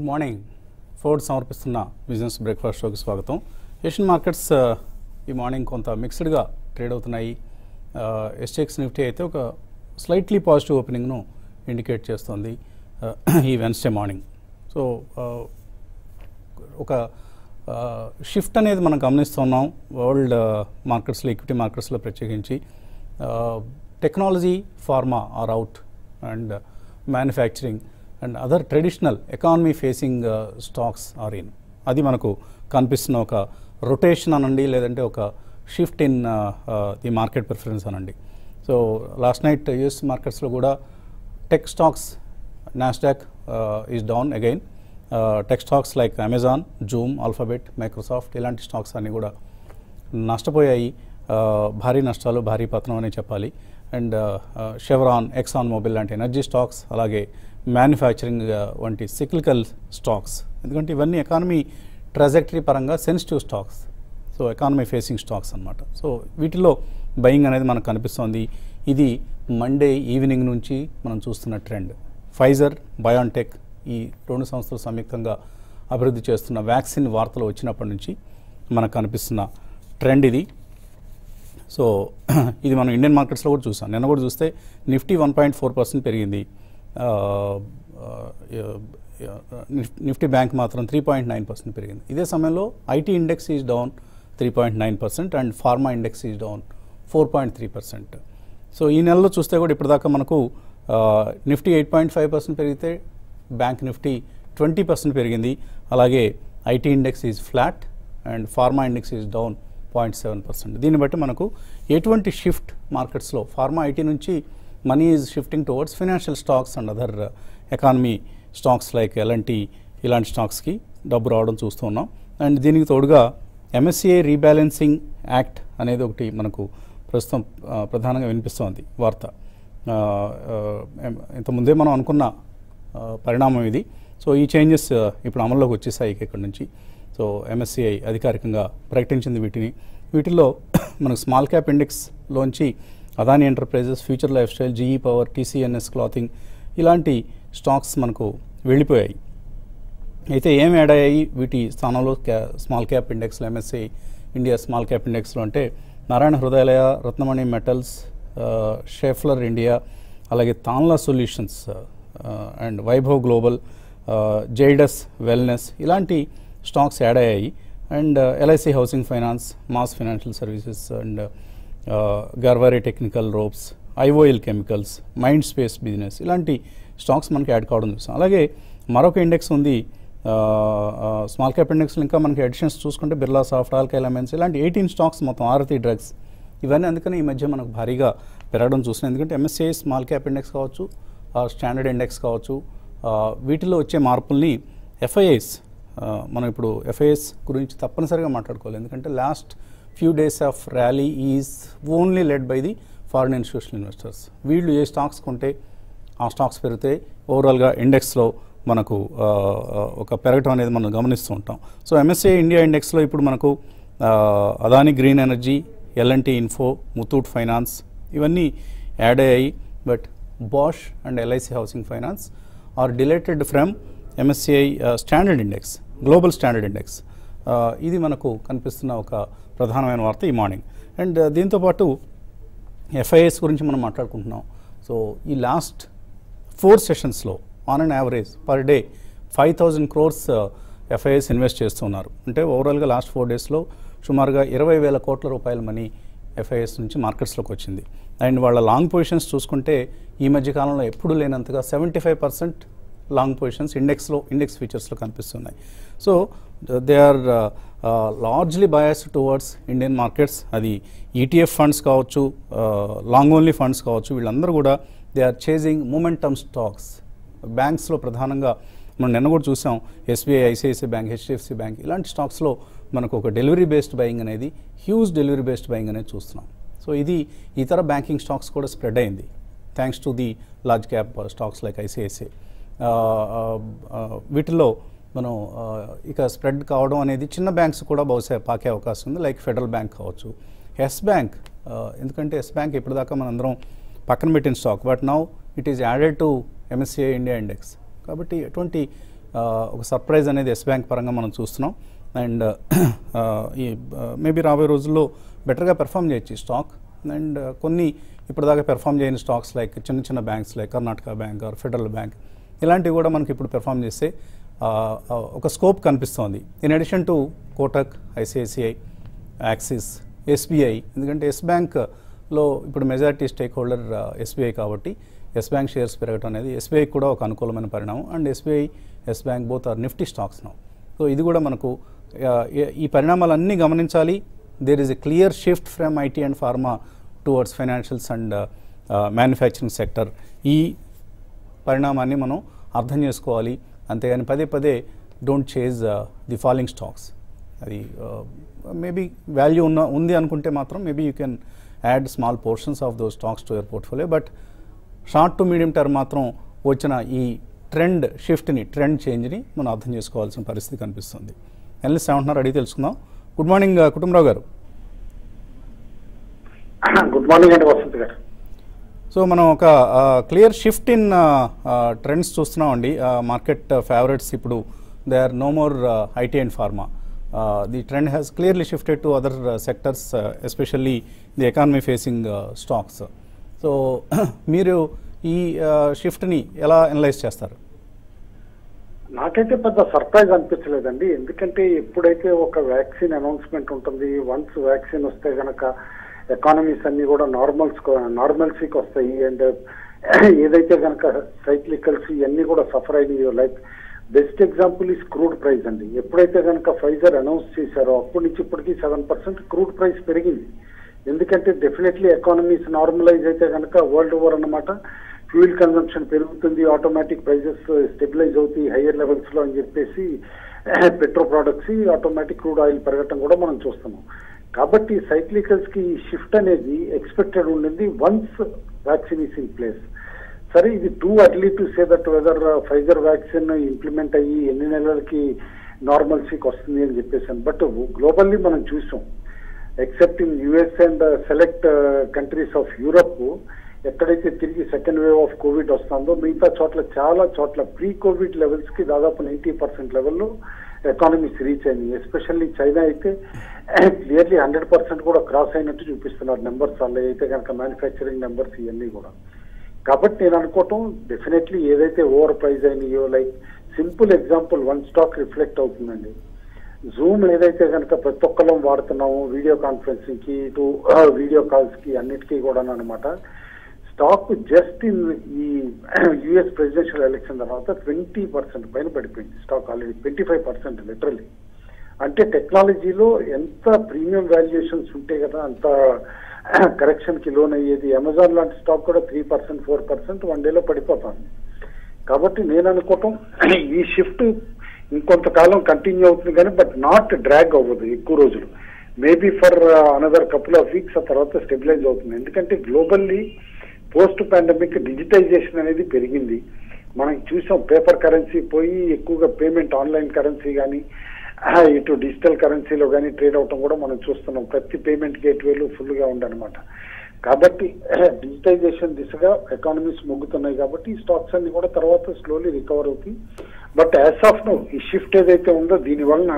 Morning Ford సమర్పిస్తున్న business breakfast షోకి స్వాగతం ఏషియన్ మార్కెట్స్ ఆ, ఈ మార్నింగ్ కొంత మిక్స్డ్గా ట్రేడ్ అవుతున్నాయి ఎస్టెక్స్ నిఫ్టీ అయితే ఒక స్లైట్లీ పాజిటివ్ ఓపెనింగ్ను ఇండికేట్ చేస్తుంది ఆ, ఈ వెన్స్డే మార్నింగ్ సో ఆ, ఒక షిఫ్ట్ అనేది మనం గమనిస్తున్నాం వరల్డ్ మార్కెట్స్లో ఈక్విటీ మార్కెట్స్లో ప్రత్యేకించి technology pharma are out and manufacturing and other traditional economy facing stocks are in అది మనకు కనిపిస్తున్న ఒక రొటేషన్ అనండి లేదంటే ఒక shift in the market preference అనండి సో లాస్ట్ నైట్ యూఎస్ మార్కెట్స్లో కూడా tech stocks Nasdaq is down again tech stocks like Amazon Zoom Alphabet Microsoft ఇలాంటి స్టాక్స్ అన్నీ కూడా నష్టపోయాయి Uh, భారీ నష్టాలు భారీ పతనం అనే చెప్పాలి అండ్ షెవరాన్ ఎక్సాన్ మొబైల్ లాంటి ఎనర్జీ స్టాక్స్ అలాగే మ్యానుఫ్యాక్చరింగ్ వంటి సిక్లికల్ స్టాక్స్ ఎందుకంటే ఇవన్నీ ఎకానమీ ట్రాజెక్టరీ పరంగా sensitive stocks so economy facing stocks అన్నమాట సో వీటిలో బయింగ్ అనేది మనకు కనిపిస్తోంది ఇది మండే ఈవినింగ్ నుంచి మనం చూస్తున్న ట్రెండ్ ఫైజర్ బయోన్టెక్ ఈ రెండు సంస్థలు సంయుక్తంగా అభివృద్ధి చేస్తున్న వ్యాక్సిన్ వార్తలు వచ్చినప్పటి నుంచి మనకు కనిపిస్తున్న ట్రెండ్ ఇది సో ఇది మనం ఇండియన్ మార్కెట్స్లో కూడా చూసాం నిన్న కూడా చూస్తే Nifty one point four percent పెరిగింది ఆ, ఆ, నిఫ్- నిఫ్టీ బ్యాంక్ మాత్రం త్రీ పాయింట్ నైన్ పర్సెంట్ పెరిగింది ఇదే సమయంలో IT index is down three point nine percent and pharma index is down four point three percent so ఈ నెలలో చూస్తే కూడా ఇప్పటిదాకా మనకు ఆ, Nifty eight point five percent పెరిగితే బ్యాంక్ నిఫ్టీ ట్వంటీ పర్సెంట్ పెరిగింది అలాగే IT index is flat and pharma index is down point seven percent దీన్ని బట్టి మనకు ఎటువంటి షిఫ్ట్ మార్కెట్స్లో ఫార్మా ఐటీ నుంచి money is shifting towards financial stocks and other economy stocks like LNT ఇలాంటి స్టాక్స్కి డబ్బు రావడం చూస్తూ ఉన్నాం అండ్ దీనికి తోడుగా ఎంఎస్సిఐ రీబ్యాలెన్సింగ్ యాక్ట్ అనేది ఒకటి మనకు ప్రస్తుతం ఆ, ప్రధానంగా వినిపిస్తోంది వార్త ఆ, ఆ, ఎం- ఇంతకుముందే మనం అనుకున్న ఆ, పరిణామం ఇది సో ఈ చేంజెస్ ఆ, ఇప్పుడు అమల్లోకి వచ్చేసాయి ఇక ఇక్కడ నుంచి సో ఎంఎస్సిఐ అధికారికంగా ప్రకటించింది వీటిని వీటిల్లో మనకు స్మాల్ క్యాప్ ఇండెక్స్లోంచి Adani Enterprises Future Life Style GE Power TCNS Clothing ఇలాంటి స్టాక్స్ మనకు వెళ్ళిపోయాయి అయితే ఏం యాడ్ అయ్యాయి వీటి స్థానంలో క్యా స్మాల్ క్యాప్ ఇండెక్స్లో ఎంఎస్సి ఇండియా స్మాల్ క్యాప్ ఇండెక్స్లో అంటే Narayana Hrudayalaya Ratnamani Metals Schaeffler India అలాగే Tanla Solutions and Vaibhav Global Zydus Wellness ఇలాంటి స్టాక్స్ యాడ్ అయ్యాయి and LIC Housing Finance MAS Financial Services and Garware Technical Ropes IOL Chemicals Mindspace business ఇలాంటి స్టాక్స్ మనకి add కావడం చూసాం అలాగే మరొక ఇండెక్స్ ఉంది స్మాల్ క్యాప్ ఇండెక్స్లో ఇంకా మనకి ఎడిషన్స్ చూసుకుంటే బిర్లా సాఫ్ట్ ఆల్కైల్ అమెన్స్ ఇలాంటి ఎయిటీన్ స్టాక్స్ మొత్తం ఆరతి డ్రగ్స్ ఇవన్నీ అందుకని ఈ మధ్య మనకు భారీగా పెరగడం చూసినాం ఎందుకంటే ఎంఎస్సిఐ స్మాల్ క్యాప్ ఇండెక్స్ కావచ్చు స్టాండర్డ్ ఇండెక్స్ కావచ్చు ఆ, వీటిలో వచ్చే మార్పుల్ని ఎఫ్ఐఎస్ మనం ఇప్పుడు ఎఫ్ఐఎస్ గురించి తప్పనిసరిగా మాట్లాడుకోవాలి ఎందుకంటే last few days of rally is only led by the foreign institutional investors వీళ్ళు ఏ స్టాక్స్ కొంటే ఆ స్టాక్స్ పెరిగితే ఓవరాల్గా ఇండెక్స్లో మనకు ఆ, ఆ, ఒక పెరగటం అనేది మనం గమనిస్తూ ఉంటాం సో ఎంఎస్ఏ ఇండియా ఇండెక్స్లో ఇప్పుడు మనకు ఆ, Adani Green Energy LNT Info Muthoot Finance ఇవన్నీ యాడ్ అయ్యాయి but Bosch and LIC Housing Finance are deleted from MSCI standard index global standard index ఇది మనకు కనిపిస్తున్న ఒక ప్రధానమైన వార్త ఈ మార్నింగ్ అండ్ దీంతోపాటు ఎఫ్ఐఎస్ గురించి మనం మాట్లాడుకుంటున్నాం సో ఈ లాస్ట్ ఫోర్ సెషన్స్లో on and average per day five thousand crores FIs invest చేస్తున్నారు అంటే ఓవరాల్గా లాస్ట్ ఫోర్ డేస్లో సుమారుగా ఇరవై వేల కోట్ల రూపాయల మనీ ఎఫ్ఐఎస్ నుంచి మార్కెట్స్లోకి వచ్చింది అండ్ వాళ్ళ లాంగ్ పొజిషన్స్ చూసుకుంటే ఈ మధ్య కాలంలో ఎప్పుడు లేనంతగా seventy five percent long positions ఇండెక్స్లో ఇండెక్స్ ఫీచర్స్లో కనిపిస్తున్నాయి so they are largely bias towards Indian markets అది ఈటీఎఫ్ ఫండ్స్ కావచ్చు లాంగ్ ఓన్లీ ఫండ్స్ కావచ్చు వీళ్ళందరూ కూడా they are chasing momentum stocks బ్యాంక్స్లో ప్రధానంగా మనం నిన్న కూడా చూసాం SBI ICICI Bank HDFC Bank ఇలాంటి స్టాక్స్లో మనకు ఒక డెలివరీ బేస్డ్ బయింగ్ అనేది హ్యూజ్ డెలివరీ బేస్డ్ బయింగ్ అనేది చూస్తున్నాం సో ఇది ఇతర బ్యాంకింగ్ స్టాక్స్ కూడా స్ప్రెడ్ అయింది thanks to the large cap stocks like ICICI వీటిల్లో మనం ఆ, ఇక స్ప్రెడ్ కావడం అనేది చిన్న బ్యాంక్స్ కూడా బహుశా పాకే అవకాశం ఉంది లైక్ ఫెడరల్ బ్యాంక్ కావచ్చు ఎస్ బ్యాంక్ ఎందుకంటే ఎస్ బ్యాంక్ ఇప్పటిదాకా మనందరం పక్కన పెట్టిన stock but now it is added to MSCI India index కాబట్టి ఎటువంటి ఆ, ఒక సర్ప్రైజ్ అనేది ఎస్ బ్యాంక్ పరంగా మనం చూస్తున్నాం అండ్ ఈ మేబీ రాబోయే రోజుల్లో బెటర్గా పెర్ఫామ్ చేయొచ్చు ఈ స్టాక్ అండ్ కొన్ని ఇప్పటిదాకా పెర్ఫామ్ చేయని స్టాక్స్ లైక్ చిన్న చిన్న banks like Karnataka Bank or Federal Bank ఇలాంటివి కూడా మనకి ఇప్పుడు పెర్ఫామ్ చేస్తే ఆ, ఆ, ఒక స్కోప్ కనిపిస్తోంది in addition to Kotak ICICI Axis SBI ఎందుకంటే ఎస్ బ్యాంక్లో ఇప్పుడు మెజారిటీ స్టేక్ హోల్డర్ ఎస్బీఐ కాబట్టి ఎస్ బ్యాంక్ షేర్స్ పెరగడం అనేది ఎస్బీఐ కూడా ఒక అనుకూలమైన పరిణామం and SBI Yes Bank both are Nifty stocks now so ఇది కూడా మనకు ఆ, ఈ- ఈ పరిణామాలన్నీ గమనించాలి there is a clear shift from IT and pharma towards financials and manufacturing sector ఈ పరిణామాన్ని మనం అర్థం చేసుకోవాలి అంతేగాని పదే పదే don't chase the following stocks అది మేబీ వాల్యూ ఉన్న ఉంది అనుకుంటే మాత్రం maybe you can add small portions of those stocks to your portfolio but short to medium term మాత్రం వచ్చిన ఈ ట్రెండ్ షిఫ్ట్ని ట్రెండ్ చేంజ్ని మనం అర్థం చేసుకోవాల్సిన పరిస్థితి కనిపిస్తుంది ఎనలిస్ట్ ఏమంటున్నారు అడిగి తెలుసుకుందాం గుడ్ మార్నింగ్ కుటుంబరావు గారు గుడ్ మార్నింగ్ అండి వసంత్ గారు సో మనం ఒక క్లియర్ షిఫ్ట్ ఇన్ ట్రెండ్స్ చూస్తున్నామండి మార్కెట్ ఫేవరెట్స్ ఇప్పుడు they are no more IT and pharma the trend has clearly shifted to other sectors especially the economy facing stocks so మీరు ఈ షిఫ్ట్ని ఎలా అనలైజ్ చేస్తారు నాకైతే పెద్ద సర్ప్రైజ్ అనిపించలేదండి ఎందుకంటే ఎప్పుడైతే ఒక వ్యాక్సిన్ అనౌన్స్మెంట్ ఉంటుంది వన్స్ వ్యాక్సిన్ వస్తే గనక ఎకానమీస్ అన్ని కూడా నార్మల్స్ నార్మల్సీకి వస్తాయి అండ్ ఏదైతే గనక సైక్లికల్స్ ఇవన్నీ కూడా సఫర్ అయినాయో like best example is crude price అండి ఎప్పుడైతే గనక ఫైజర్ అనౌన్స్ చేశారో అప్పటి నుంచి ఇప్పటికి సెవెన్ పర్సెంట్ క్రూడ్ ప్రైస్ పెరిగింది ఎందుకంటే డెఫినెట్లీ ఎకానమీస్ నార్మలైజ్ అయితే కనుక వరల్డ్ ఓవర్ అన్నమాట ఫ్యూయల్ కన్సంప్షన్ పెరుగుతుంది ఆటోమేటిక్ ప్రైజెస్ స్టెబిలైజ్ అవుతాయి హయ్యర్ లెవెల్స్ లో అని చెప్పేసి petro products automatic crude oil పెరగటం కూడా మనం చూస్తున్నాం కాబట్టి సైక్లికల్స్ కి ఈ షిఫ్ట్ అనేది ఎక్స్పెక్టెడ్ ఉండింది once vaccine is in place సరే ఇది too early to say that whether Pfizer vaccine implement అయ్యి ఎన్ని నెలలకి నార్మల్సీకి వస్తుంది అని చెప్పేసి బట్ గ్లోబల్లీ మనం చూసాం except in US and select countries of Europe ఎక్కడైతే తిరిగి సెకండ్ వేవ్ ఆఫ్ కోవిడ్ వస్తుందో మిగతా చోట్ల చాలా చోట్ల ప్రీ కోవిడ్ లెవెల్స్ కి దాదాపు నైన్టీ పర్సెంట్ లెవెల్లో ఎకానమీస్ రీచ్ అయినాయి ఎస్పెషల్లీ చైనా అయితే క్లియర్లీ హండ్రెడ్ పర్సెంట్ కూడా క్రాస్ అయినట్టు చూపిస్తున్నారు నెంబర్స్ వాళ్ళు అయితే కనుక మ్యానుఫ్యాక్చరింగ్ నెంబర్స్ ఇవన్నీ కూడా కాబట్టి నేను అనుకోవటం డెఫినెట్లీ ఏదైతే ఓవర్ ప్రైజ్ అయినాయో like simple example one stock reflect అవుతుందండి జూమ్ ఏదైతే కనుక ప్రతి ఒక్కరం వాడుతున్నామో వీడియో కాన్ఫరెన్సింగ్ కి ఇటు వీడియో కాల్స్ కి అన్నిటికీ కూడా అనమాట స్టాక్ జస్ట్ ఇన్ ఈ యుఎస్ ప్రెసిడెన్షియల్ ఎలక్షన్ తర్వాత ట్వంటీ పర్సెంట్ పైన పడిపోయింది stock already twenty five percent literally అంటే టెక్నాలజీలో ఎంత ప్రీమియం వాల్యుయేషన్స్ ఉంటే కదా అంత కరెక్షన్ కి లోన్ అయ్యేది అమెజాన్ లాంటి స్టాక్ కూడా three percent four percent one డేలో పడిపోతుంది కాబట్టి నేను అనుకోవటం ఈ షిఫ్ట్ ఇంకొంతకాలం కంటిన్యూ అవుతుంది కానీ బట్ నాట్ డ్రాగ్ అవ్వదు ఎక్కువ రోజులు maybe for another couple of weeks ఆ తర్వాత స్టెబిలైజ్ అవుతుంది ఎందుకంటే గ్లోబల్లీ పోస్ట్ పాండమిక్ డిజిటైజేషన్ అనేది పెరిగింది మనం చూసాం పేపర్ కరెన్సీ పోయి ఎక్కువగా పేమెంట్ ఆన్లైన్ కరెన్సీ కానీ ఇటు డిజిటల్ కరెన్సీలో కానీ ట్రేడ్ అవటం కూడా మనం చూస్తున్నాం ప్రతి పేమెంట్ గేట్వేలు ఫుల్గా ఉండనమాట కాబట్టి డిజిటైజేషన్ దిశగా ఎకానమీస్ మొగ్గుతున్నాయి కాబట్టి ఈ స్టాక్స్ అన్ని కూడా తర్వాత స్లోలీ రికవర్ అవుతాయి బట్ యాజ్ ఆఫ్ నో ఈ షిఫ్ట్ ఏదైతే ఉందో దీని వలన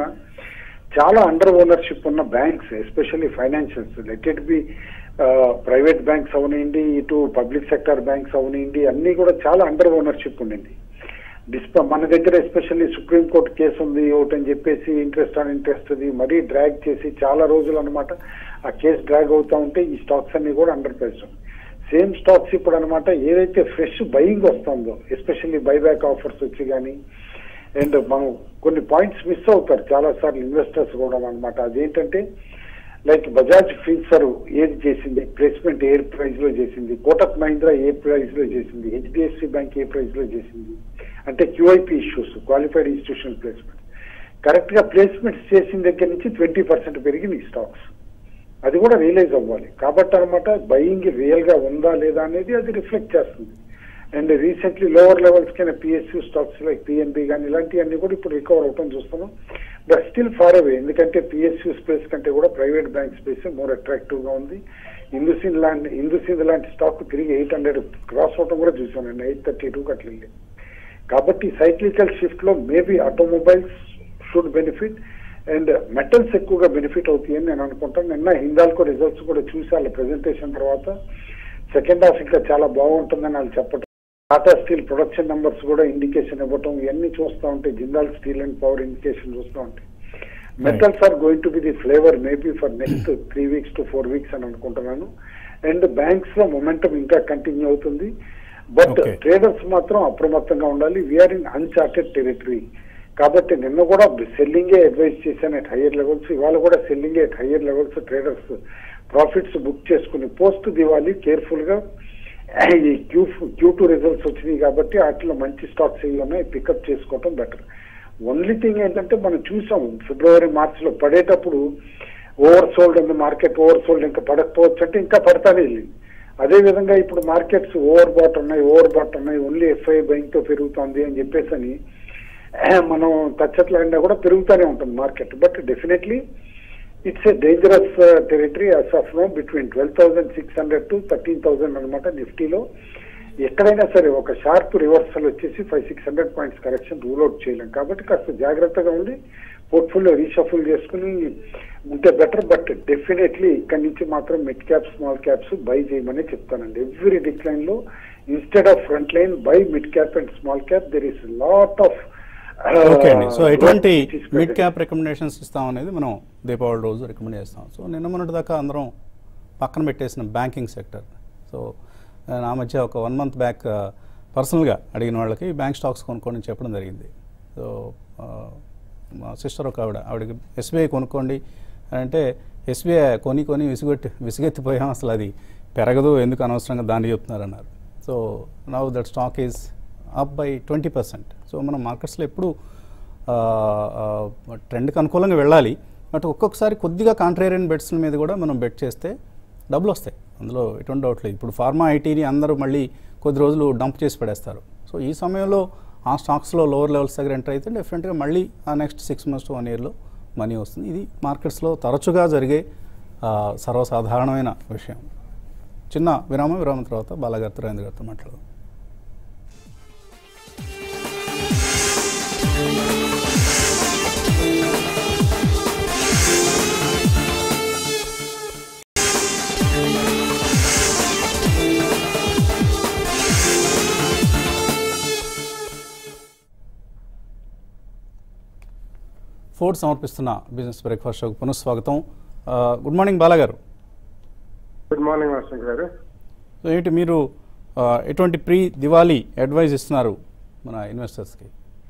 చాలా అండర్ ఓనర్షిప్ ఉన్న banks especially financials let it be private banks అవనివ్వండి ఇటు పబ్లిక్ సెక్టర్ బ్యాంక్స్ అవనివ్వండి అన్ని కూడా చాలా అండర్ ఓనర్షిప్ ఉండింది డిస్ప మన దగ్గర ఎస్పెషల్లీ సుప్రీంకోర్టు కేసు ఉంది ఒకటి అని చెప్పేసి ఇంట్రెస్ట్ ఆన్ ఇంట్రెస్ట్ అది మరీ డ్రాగ్ చేసి చాలా రోజులు అనమాట ఆ కేసు డ్రాగ్ అవుతా ఉంటే ఈ స్టాక్స్ అన్ని కూడా అండర్ ప్రైస్ సేమ్ స్టాక్స్ ఇప్పుడు అనమాట ఏదైతే ఫ్రెష్ బయింగ్ వస్తుందో ఎస్పెషల్లీ బైబ్యాక్ ఆఫర్స్ వచ్చి కానీ అండ్ మనం కొన్ని పాయింట్స్ మిస్ అవుతారు చాలా సార్లు ఇన్వెస్టర్స్ కూడా అనమాట అదేంటంటే లైక్ బజాజ్ ఫిన్సర్ ఏది చేసింది ప్లేస్మెంట్ ఏ ప్రైస్ లో చేసింది కోటక్ మహీంద్రా ఏ ప్రైస్ లో చేసింది హెచ్డిఎఫ్సి బ్యాంక్ ఏ ప్రైస్ లో చేసింది అంటే QIP issues qualified institution placement correct గా ప్లేస్మెంట్స్ చేసిన దగ్గర నుంచి ట్వంటీ పర్సెంట్ పెరిగింది ఈ స్టాక్స్ అది కూడా రియలైజ్ అవ్వాలి కాబట్టి అనమాట బయింగ్ రియల్ గా ఉందా లేదా అనేది అది రిఫ్లెక్ట్ చేస్తుంది అండ్ రీసెంట్లీ లోవర్ లెవెల్స్ కైనా పిఎస్యూ స్టాక్స్ లైక్ పిఎన్బి కానీ ఇలాంటివన్నీ కూడా ఇప్పుడు రికవర్ అవటం చూస్తున్నాం బట్ స్టిల్ ఫార్ అవే ఎందుకంటే పిఎస్యూ స్పేస్ కంటే కూడా private bank space more attractive గా ఉంది ఇందుసిన్ లాంటి ఇందుసిన్ లాంటి స్టాక్ తిరిగి ఎయిట్ హండ్రెడ్ క్రాస్ అవటం కూడా చూసాను ఎయిట్ థర్టీ టూ అట్లా కాబట్టి సైక్లికల్ షిఫ్ట్ లో maybe automobiles should benefit and metals ఎక్కువగా బెనిఫిట్ అవుతాయని నేను అనుకుంటాను నిన్న హిందాల్కో రిజల్ట్స్ కూడా చూసి వాళ్ళ ప్రెజెంటేషన్ తర్వాత సెకండ్ హాఫ్ ఇంకా చాలా బాగుంటుందని వాళ్ళు చెప్పడం టాటా స్టీల్ ప్రొడక్షన్ నెంబర్స్ కూడా ఇండికేషన్ ఇవ్వటం ఇవన్నీ చూస్తూ ఉంటే Jindal steel and power indication చూస్తూ ఉంటే metals are going to be the flavour maybe for next three weeks to four weeks అని అనుకుంటున్నాను అండ్ బ్యాంక్స్ లో మొమెంటం ఇంకా కంటిన్యూ అవుతుంది బట్ Okay. ట్రేడర్స్ మాత్రం అప్రమత్తంగా ఉండాలి వీఆర్ ఇన్ అన్చార్టెడ్ టెరిటరీ కాబట్టి నిన్న కూడా సెల్లింగే అడ్వైజ్ చేశాను అట్ హయ్యర్ లెవెల్స్ ఇవాళ కూడా సెల్లింగే at higher levels traders profits book చేసుకుని పోస్ట్ దివాలి కేర్ఫుల్ గా ఈ క్యూ క్యూ టూ రిజల్ట్స్ వచ్చినాయి కాబట్టి వాటిలో మంచి స్టాక్స్ ఏవి ఉన్నాయి పికప్ చేసుకోవటం బెటర్ ఓన్లీ థింగ్ ఏంటంటే మనం చూసాం ఫిబ్రవరి మార్చ్ లో పడేటప్పుడు ఓవర్ సోల్డ్ ఉంది మార్కెట్ ఓవర్ సోల్డ్ ఇంకా పడకపోవచ్చు అంటే ఇంకా పడతానే వెళ్ళింది అదే విధంగా ఇప్పుడు మార్కెట్స్ ఓవర్ బాట్ ఉన్నాయి ఓవర్ బాట్ ఉన్నాయి ఓన్లీ ఎఫ్ఐ బయింగ్ తో పెరుగుతోంది అని చెప్పేసి అని మనం తచ్చట్లాడినా కూడా పెరుగుతూనే ఉంటుంది market but definitely it's a dangerous territory as of now between twelve thousand six hundred to thirteen thousand అనమాట నిఫ్టీలో ఎక్కడైనా సరే ఒక షార్ప్ రివర్సల్ వచ్చేసి five six hundred points correction rule out చేయలేం కాబట్టి కాస్త జాగ్రత్తగా ఉండి పోర్ట్ఫోలియో రీషఫుల్ చేసుకుని ఉంటే బెటర్ బట్ డెఫినెట్లీ ఇక్కడి నుంచి మాత్రం mid cap small caps buy చేయమని చెప్తానండి ఎవ్రీ డిక్లైన్ లో instead of front line buy mid cap and small cap there is lot of okay అండి సో ఎటువంటి మిడ్ క్యాప్ రికమెండేషన్స్ ఇస్తాం అనేది మనం దీపావళి రోజు రికమెండ్ చేస్తాం సో నిన్న మొన్నటి దాకా అందరం పక్కన పెట్టేసిన బ్యాంకింగ్ సెక్టర్ సో నా మధ్య ఒక వన్ మంత్ బ్యాక్ పర్సనల్గా అడిగిన వాళ్ళకి బ్యాంక్ స్టాక్స్ కొనుక్కోండి చెప్పడం జరిగింది సో ఆ, మా సిస్టర్ ఒక ఆవిడ ఆవిడకి ఎస్బీఐ కొనుక్కోండి అని అంటే ఎస్బీఐ కొని కొని విసుగొట్టి విసుగెత్తిపోయాం అసలు అది పెరగదు ఎందుకు అనవసరంగా దాన్ని చెప్తున్నారన్నారు so now that stock is up by twenty percent so మనం మార్కెట్స్లో ఎప్పుడు ట్రెండ్కి అనుకూలంగా వెళ్ళాలి బట్ ఒక్కొక్కసారి కొద్దిగా కాంట్రేరియన్ బెట్స్ల మీద కూడా మనం బెట్ చేస్తే డబ్బులు వస్తాయి అందులో ఎటువంటి డౌట్ లేదు ఇప్పుడు ఫార్మా ఐటీని అందరూ మళ్ళీ కొద్ది రోజులు డంప్ చేసి పడేస్తారు సో ఈ సమయంలో ఆ స్టాక్స్లో లోవర్ లెవెల్స్ దగ్గర ఎంటర్ అయితే డెఫినెట్గా మళ్ళీ ఆ next six months to one ఇయర్లో మనీ వస్తుంది ఇది మార్కెట్స్లో తరచుగా జరిగే ఆ, సర్వసాధారణమైన విషయం చిన్న విరామం విరామం తర్వాత బాలగారితో రవీంద్ర గారితో మాట్లాడదాం ఫోర్డ్ సమర్పిస్తున్న బిజినెస్ బ్రేక్ఫాస్ట్ షోకు పునఃస్వాగతం ఆ, గుడ్ మార్నింగ్ బాలాగారు గుడ్ మార్నింగ్ వాసంత్ గారు సో ఏంటి మీరు ఆ, ఎటువంటి ప్రీ దివాళీ అడ్వైజ్ ఇస్తున్నారు మన ఇన్వెస్టర్స్కి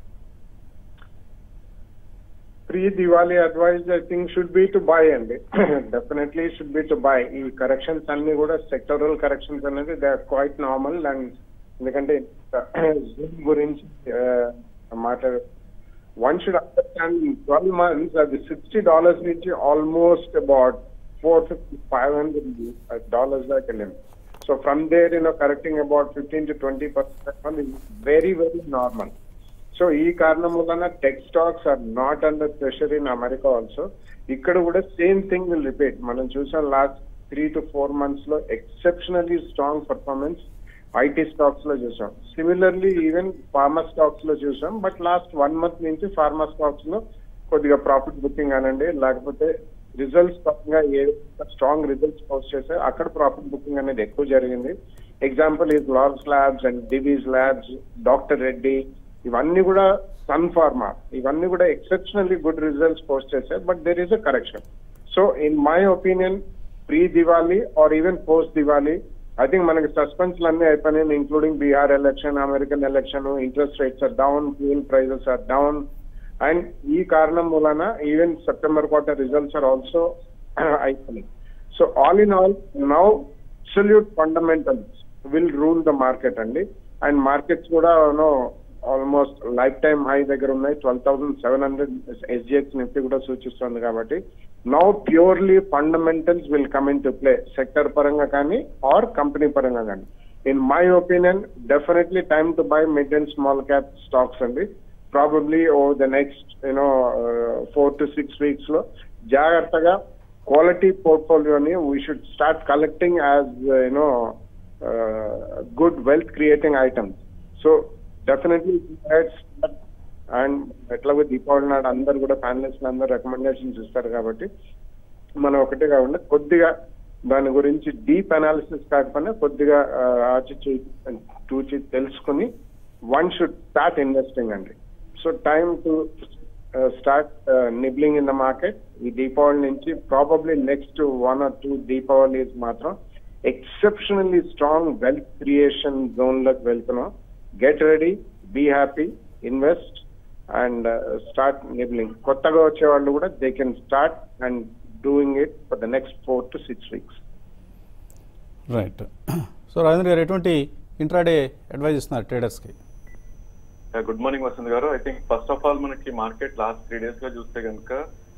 pre Diwali advise I think should be to buy అండి definitely should be to buy ఈ కరెక్షన్స్ అన్ని కూడా సెక్టరల్ కరెక్షన్స్ అనేది they are quite normal and ఎందుకంటే Zoom గురించి మాట్లాడ one should understand twelve months అది సిక్స్టీ డాలర్స్ నుంచి almost about four fifty five hundred dollars దాకా వెళ్ళింది so from there you know correcting about fifteen to twenty percent very very normal so ఈ కారణం వలన tech stocks are not under pressure in America also ఇక్కడ కూడా same thing will repeat మనం చూసాం last three to four months లో exceptionally strong performance IT stocks లో చూసాం సిమిలర్లీ ఈవెన్ ఫార్మా స్టాక్స్ లో చూసాం బట్ లాస్ట్ వన్ మంత్ నుంచి ఫార్మా స్టాక్స్ లో కొద్దిగా ప్రాఫిట్ బుకింగ్ అనండి లేకపోతే రిజల్ట్స్ పరంగా ఏ స్ట్రాంగ్ రిజల్ట్స్ పోస్ట్ చేస్తే అక్కడ ప్రాఫిట్ బుకింగ్ అనేది ఎక్కువ జరిగింది example is Laurus labs and Divi's labs doctor Reddy ఇవన్నీ కూడా సన్ ఫార్మా ఇవన్నీ కూడా ఎక్సెప్షనల్లీ గుడ్ రిజల్ట్స్ పోస్ట్ చేశాయి but there is a correction so in my opinion pre Diwali or even post Diwali I think మనకి సస్పెన్స్ అన్ని అయిపోయినాయి including Bihar election American election interest rates are down fuel prices are down and ఈ కారణం మూలన even September quarter results are also అయిపోయినాయి so all in all now absolute fundamentals will rule the market అండి and markets కూడా now almost life time high దగ్గర ఉన్నాయి twelve thousand seven hundred SGX Nifty కూడా సూచిస్తుంది కాబట్టి now purely fundamentals will come in to play sector పరంగా కానీ or company పరంగా కానీ in my opinion definitely time to buy mid and small cap stocks అండి probably over the next you know four to six weeks లో జాగ్రత్తగా quality పోర్ట్ఫోలియోని we should start collecting as you know good wealth creating items so definitely and ఎట్లాగో దీపావళి నాడు అందరు కూడా panellist అందరు recommendations ఇస్తారు కాబట్టి మనం ఒకటే కాకుండా కొద్దిగా దాని గురించి డీప్ అనాలిసిస్ కాకపోయినా కొద్దిగా ఆ, ఆచిచి చూచి తెలుసుకుని వన్ షుడ్ స్టార్ట్ ఇన్వెస్టింగ్ అండి so time to start nibbling in the market ఈ దీపావళి నుంచి probably next one or two Deepavalis మాత్రం exceptionally strong wealth creation zone లోకి వెళ్తున్నాం get ready be happy invest and start nibbling కొత్తగా వచ్చే వాళ్ళు కూడా they can start and doing it for the next four to six weeks right so Rajendra గారు ఎటువంటి intraday advise ఇస్తున్నారు ట్రేడర్స్కి గుడ్ మార్నింగ్ వసంత్ గారు I think first of all మనకి market last three days గా చూస్తే కనుక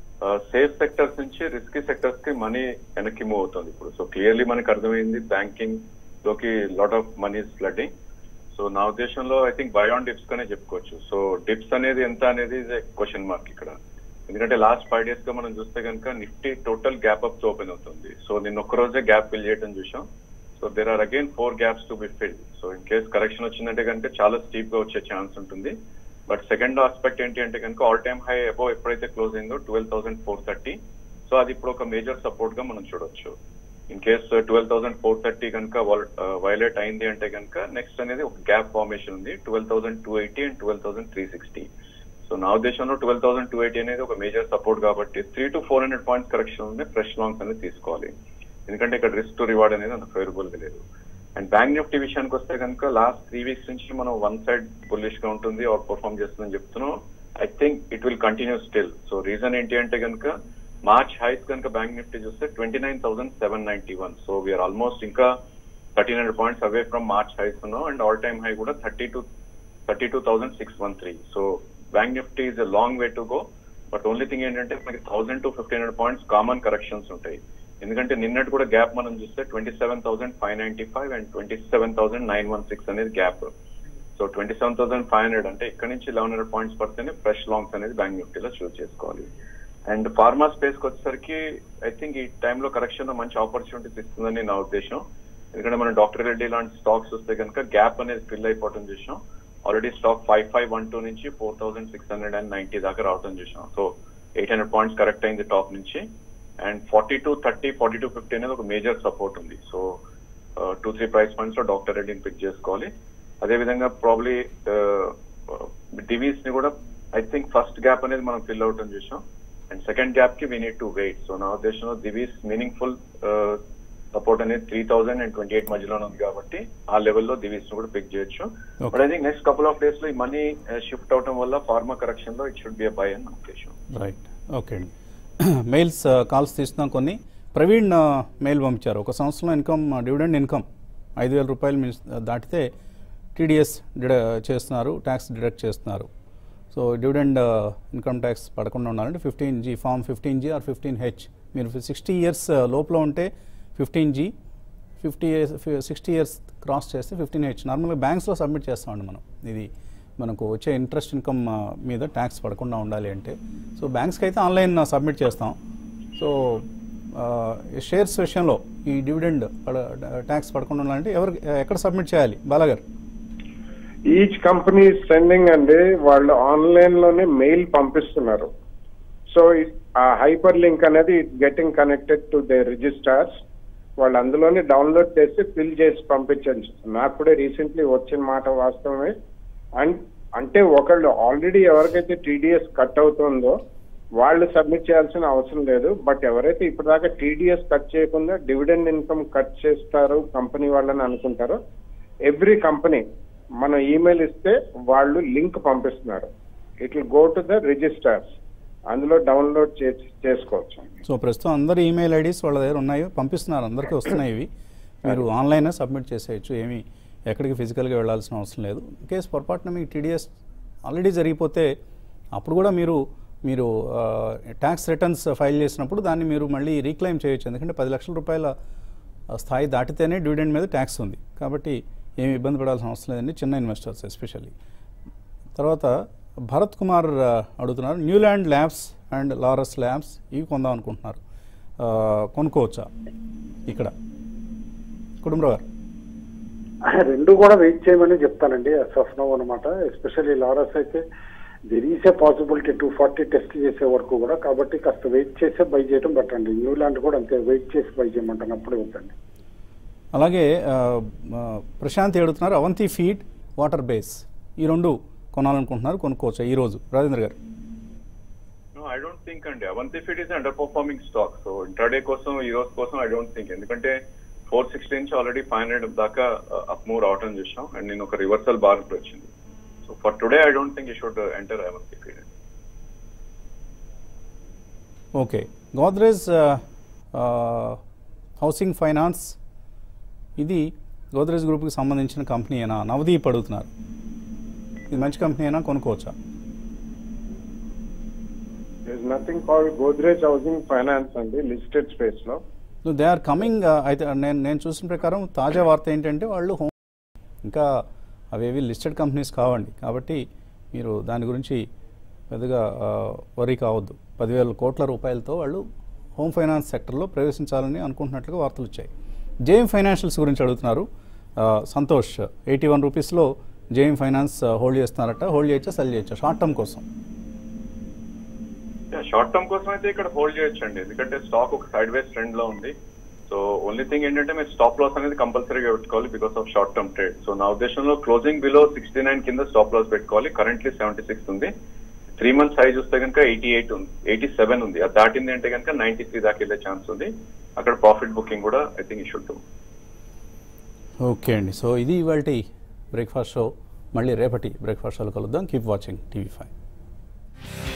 సేఫ్ సెక్టర్స్ నుంచి రిస్కీ సెక్టర్స్ కి మనీ వెనక్కి మూవ్ అవుతుంది ఇప్పుడు సో క్లియర్లీ మనకి అర్థమైంది బ్యాంకింగ్ లోకి lot of money flooding so నా ఉద్దేశంలో I think buy on dips గానే చెప్పుకోవచ్చు సో డిప్స్ అనేది ఎంత అనేది క్వశ్చన్ మార్క్ ఇక్కడ ఎందుకంటే లాస్ట్ ఫైవ్ డేస్ గా మనం చూస్తే కనుక Nifty total gap ups open అవుతుంది సో నిన్న ఒక్క రోజే గ్యాప్ ఫిల్ చేయడం చూసాం so there are again four gaps to be filled so in case correction వచ్చిందంటే కనుక చాలా స్టీప్ గా వచ్చే ఛాన్స్ ఉంటుంది బట్ సెకండ్ ఆస్పెక్ట్ ఏంటి అంటే కనుక ఆల్ టైమ్ హై అబౌవ్ ఎప్పుడైతే క్లోజ్ అయిందో twelve thousand four thirty so అది ఇప్పుడు ఒక మేజర్ సపోర్ట్ గా మనం చూడొచ్చు in case twelve thousand four thirty కనుక వైలేట్ అయింది అంటే కనుక నెక్స్ట్ అనేది ఒక గ్యాప్ ఫార్మేషన్ ఉంది twelve thousand two eighty and twelve thousand three sixty so నా ఉద్దేశంలో ట్వెల్వ్ థౌసండ్ టూ ఎయిటీ అనేది ఒక మేజర్ సపోర్ట్ కాబట్టి three to four hundred points correction ఉంది ఫ్రెష్ లాంగ్స్ అనేది తీసుకోవాలి ఎందుకంటే ఇక్కడ రిస్క్ టు రివార్డ్ అనేది అంత ఫేవరబుల్ గా లేదు అండ్ బ్యాంక్ నిఫ్టీ విషయానికి వస్తే కనుక లాస్ట్ త్రీ వీక్స్ నుంచి మనం వన్ సైడ్ బుల్లిష్ గా ఉంటుంది అవుట్ పర్ఫార్మ్ చేస్తుందని చెప్తున్నాం I think it will continue still so reason ఏంటి అంటే కనుక మార్చ్ హైస్ కనుక బ్యాంక్ నిఫ్టీ చూస్తే twenty nine thousand seven ninety one so we're almost ఇంకా thirteen hundred points away from March highs ఉన్నాం అండ్ ఆల్ టైమ్ హై కూడా thirty two thirty two thousand six one three so bank Nifty is a long way to go but only thing ఏంటంటే మనకి thousand to fifteen hundred points common corrections ఉంటాయి ఎందుకంటే నిన్నటి కూడా gap మనం చూస్తే twenty seven thousand five ninety five and twenty seven thousand nine one six అనేది gap so twenty seven thousand five hundred అంటే ఇక్కడ నుంచి లెవెన్ హండ్రెడ్ పాయింట్స్ పడితేనే ఫ్రెష్ లాంగ్స్ అనేది బ్యాంక్ నిఫ్టీలో చూస్ చేసుకోవాలి అండ్ ఫార్మా స్పేస్ కి వచ్చేసరికి ఐ థింక్ ఈ టైంలో కరెక్షన్ లో మంచి ఆపర్చునిటీస్ ఇస్తుందని నా ఉద్దేశం ఎందుకంటే మనం డాక్టర్ రెడ్డి లాంటి స్టాక్స్ వస్తే కనుక గ్యాప్ అనేది ఫిల్ అయిపోవడం చూసాం already stock five five one two నుంచి four thousand six hundred and ninety దాకా రావడం చూసాం so eight hundred points correct అయింది టాప్ నుంచి and forty two thirty forty two fifty అనేది ఒక మేజర్ సపోర్ట్ ఉంది so two three price points లో డాక్టర్ రెడ్డిని పిక్ చేసుకోవాలి అదేవిధంగా ప్రాబ్లీ డివీస్ ని కూడా ఐ థింక్ ఫస్ట్ గ్యాప్ అనేది మనం ఫిల్ అవటం చూసాం అండ్ సెకండ్ గ్యాప్ కి we need to wait so నా ఉద్దేశంలో దివీస్ మీనింగ్ఫుల్ సపోర్ట్ అనేది three thousand and twenty eight మధ్యలోనే ఉంది కాబట్టి ఆ లెవెల్లో దివీస్ ను కూడా పిక్ చేయొచ్చు Okay. But I think next couple of days లో ఈ మనీ షిఫ్ట్ అవడం వల్ల ఫార్మా కరెక్షన్ లో ఇట్ షుడ్ బి బై అని నా ఉద్దేశం రైట్ ఓకే అండి మెయిల్స్ కాల్స్ తీస్తున్నాం కొన్ని ప్రవీణ్ మెయిల్ పంపించారు ఒక సంవత్సరంలో ఇన్కమ్ డివిడెండ్ ఇన్కమ్ ఐదు వేల రూపాయలు మిస్ దాటితే టీడీఎస్ డిడ చేస్తున్నారు ట్యాక్స్ డిడక్ట్ చేస్తున్నారు సో డివిడెండ్ ఇన్కమ్ ట్యాక్స్ పడకుండా ఉండాలంటే fifteen G form fifteen G or fifteen H మీరు సిక్స్టీ ఇయర్స్ లోపల ఉంటే fifteen G fifty years sixty years cross చేస్తే ఫిఫ్టీన్ హెచ్ నార్మల్గా బ్యాంక్స్లో సబ్మిట్ చేస్తామండి మనం ఇది మనకు వచ్చే ఇంట్రెస్ట్ ఇన్కమ్ మీద ట్యాక్స్ పడకుండా ఉండాలి అంటే సో బ్యాంక్స్కి అయితే ఆన్లైన్ సబ్మిట్ చేస్తాం సో షేర్స్ విషయంలో ఈ డివిడెండ్ ట్యాక్స్ పడకుండా ఉండాలంటే ఎవరు ఎక్కడ సబ్మిట్ చేయాలి బాలాగారు ఈచ్ కంపెనీ సెండింగ్ అండి వాళ్ళు ఆన్లైన్ లోనే మెయిల్ పంపిస్తున్నారు సో ఆ హైపర్ లింక్ అనేది getting connected to the registrars వాళ్ళు అందులోనే డౌన్లోడ్ చేసి ఫిల్ చేసి పంపించండి నాకు కూడా రీసెంట్లీ వచ్చిన మాట వాస్తవమే అండ్ అంటే ఒకళ్ళు ఆల్రెడీ ఎవరికైతే టీడీఎస్ కట్ అవుతుందో వాళ్ళు సబ్మిట్ చేయాల్సిన అవసరం లేదు బట్ ఎవరైతే ఇప్పటిదాకా టీడీఎస్ కట్ చేయకుండా డివిడెండ్ ఇన్కమ్ కట్ చేస్తారు కంపెనీ వాళ్ళని అనుకుంటారో ఎవ్రీ కంపెనీ మనం ఈమెయిల్ ఇస్తే వాళ్ళు లింక్ పంపిస్తున్నారు it will go to the registers అందులో డౌన్లోడ్ చేసి చేసుకోవచ్చు సో ప్రస్తుతం అందరి ఈమెయిల్ ఐడీస్ వాళ్ళ దగ్గర ఉన్నాయి పంపిస్తున్నారు అందరికీ వస్తున్నాయి ఇవి మీరు ఆన్లైన్ సబ్మిట్ చేసేయచ్చు ఏమీ ఎక్కడికి ఫిజికల్గా వెళ్ళాల్సిన అవసరం లేదు కేసు పొరపాటున మీకు టీడీఎస్ ఆల్రెడీ జరిగిపోతే అప్పుడు కూడా మీరు మీరు ట్యాక్స్ రిటర్న్స్ ఫైల్ చేసినప్పుడు దాన్ని మీరు mళ్ళీ రీక్లెయిమ్ చేయొచ్చు ఎందుకంటే పది లక్షల రూపాయల ఆ, స్థాయి దాటితేనే డివిడెండ్ మీద ట్యాక్స్ ఉంది కాబట్టి ఏమి ఇబ్బంది పడాల్సిన అవసరం లేదండి చిన్న ఇన్వెస్టర్స్ ఎస్పెషల్లీ తర్వాత భరత్ కుమార్ ఆ, అడుగుతున్నారు Neuland labs and Laurus labs ఇవి కొందాం అనుకుంటున్నారు ఆ, కొనుక్కోవచ్చా ఇక్కడ కుటుంబరావు గారు రెండు కూడా వెయిట్ చేయమని చెప్తానండి అసఫ్నవ్ అనమాట ఎస్పెషల్లీ లారస్ అయితే there is a possibility two forty test చేసే వరకు కూడా కాబట్టి కాస్త వెయిట్ చేసే బై చేయడం బెటర్ అండి న్యూలాండ్ కూడా అంతే వెయిట్ చేసి బై చేయమంటాను అప్పుడే వద్దండి అలాగే ఆ, ఆ, ప్రశాంత్ అడుగుతున్నారు అవంతి ఫీడ్ వాటర్ బేస్ ఈ రెండు కొనాలనుకుంటున్నారు కొనుక్కోవచ్చు ఈ రోజు రాజేంద్ర గారు నో ఐ డోంట్ థింక్ అండి Avanti Feeds is under performing stock so intraday కోసం ఈ రోజు కోసం ఐ డోంట్ థింక్ ఎందుకంటే ఫోర్ సిక్స్టీ నుంచి ఆల్రెడీ ఫైవ్ హండ్రెడ్ దాకా అప్ మూవ్ రావటం చూసాం అండ్ నేను ఒక రివర్సల్ బార్ వచ్చింది so for today I don't think you should enter Avanti Feeds okay Godrej housing finance ఇది గోద్రేజ్ గ్రూప్కి సంబంధించిన కంపెనీ అయినా నవదీప్ అడుగుతున్నారు ఇది మంచి కంపెనీ అయినా కొనుక్కోవచ్చా is nothing called Godrej housing finance అండి లిస్టెడ్ స్పేస్ లో దే ఆర్ కమింగ్ అయితే నేను నేను చూసిన ప్రకారం తాజా వార్త ఏంటంటే వాళ్ళు హోమ్ ఇంకా అవేవి లిస్టెడ్ కంపెనీస్ కావండి కాబట్టి మీరు దాని గురించి పెద్దగా వరీ కావద్దు పదివేల కోట్ల రూపాయలతో వాళ్ళు హోమ్ ఫైనాన్స్ సెక్టర్లో ప్రవేశించాలని అనుకుంటున్నట్లుగా వార్తలు వచ్చాయి జేఎం ఫైనాన్షియల్స్ గురించి అడుగుతున్నారు ఆ, సంతోష్ ఎయిటీ వన్ రూపీస్లో జేఎం ఫైనాన్స్ హోల్డ్ చేస్తున్నారట హోల్డ్ చేయొచ్చా సెల్ చేయొచ్చా షార్ట్ టర్మ్ కోసం షార్ట్ టర్మ్ కోసం అయితే ఇక్కడ హోల్డ్ చేయొచ్చండి ఎందుకంటే స్టాక్ ఒక సైడ్ వేస్ ట్రెండ్ లో ఉంది సో ఓన్లీ థింగ్ ఏంటంటే మీరు స్టాప్ లాస్ అనేది కంపల్సరీగా పెట్టుకోవాలి because of short term trade so నా ఉద్దేశంలో క్లోజింగ్ బిలో సిక్స్టీ నైన్ కింద స్టాప్ లాస్ పెట్టుకోవాలి కరెంట్లీ సెవెంటీ సిక్స్ ఉంది త్రీ మంత్స్ హై చూస్తే కనుక ఎయిటీ ఎయిట్ ఉంది ఎయిటీ సెవెన్ ఉంది అది దాటింది అంటే కనుక నైన్టీ త్రీ దాకా వెళ్ళే ఛాన్స్ ఉంది అక్కడ ప్రాఫిట్ బుకింగ్ కూడా ఐ థింక్ ఈ షుడ్ డూ ఓకే అండి సో ఇది ఇవాళ బ్రేక్ఫాస్ట్ షో మళ్ళీ రేపటి బ్రేక్ఫాస్ట్ షోలో కలుద్దాం కీప్ వాచింగ్ టీవీ ఫైవ్